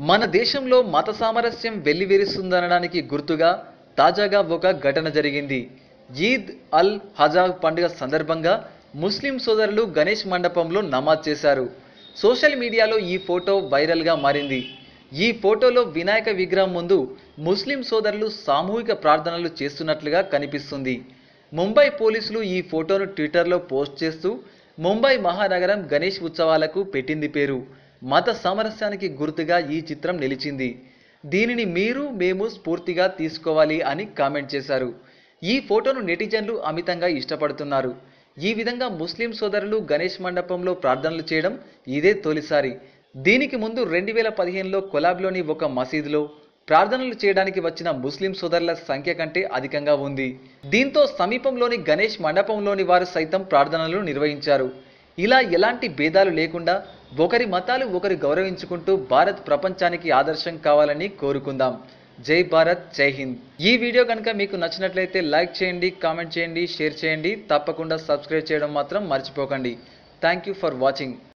మన దేశంలో మత సామరస్యం వెల్లివిరుస్తుందనడానికి గుర్తుగా తాజాగా ఒక ఘటన జరిగింది ఈద్ అల్ హజా పండుగ సందర్భంగా ముస్లిం సోదరులు గణేష్ మండపంలో నమాజ్ చేశారు సోషల్ మీడియాలో ఈ ఫోటో వైరల్గా మారింది ఈ ఫోటోలో వినాయక విగ్రహం ముందు ముస్లిం సోదరులు సామూహిక ప్రార్థనలు చేస్తున్నట్లుగా కనిపిస్తుంది ముంబై పోలీసులు ఈ ఫోటోను ట్విట్టర్లో పోస్ట్ చేస్తూ ముంబై మహానగరం గణేష్ ఉత్సవాలకు పెట్టింది పేరు మత సామరస్యానికి గుర్తుగా ఈ చిత్రం నిలిచింది దీనిని మీరు మేము స్ఫూర్తిగా తీసుకోవాలి అని కామెంట్ చేశారు ఈ ఫోటోను నెటిజన్లు అమితంగా ఇష్టపడుతున్నారు ఈ విధంగా ముస్లిం సోదరులు గణేష్ మండపంలో ప్రార్థనలు చేయడం ఇదే తొలిసారి దీనికి ముందు రెండు వేల పదిహేనులో కొలాబ్లోని ఒక మసీదులో ప్రార్థనలు చేయడానికి వచ్చిన ముస్లిం సోదరుల సంఖ్య కంటే అధికంగా ఉంది దీంతో సమీపంలోని గణేష్ మండపంలోని వారు సైతం ప్రార్థనలు నిర్వహించారు ఇలా ఎలాంటి భేదాలు లేకుండా ఒకరి మతాలు ఒకరు గౌరవించుకుంటూ భారత్ ప్రపంచానికి ఆదర్శం కావాలని కోరుకుందాం జై భారత్ జై హింద్ ఈ వీడియో కనుక మీకు నచ్చినట్లయితే లైక్ చేయండి కామెంట్ చేయండి షేర్ చేయండి తప్పకుండా సబ్స్క్రైబ్ చేయడం మాత్రం మర్చిపోకండి థ్యాంక్ యూ ఫర్ వాచింగ్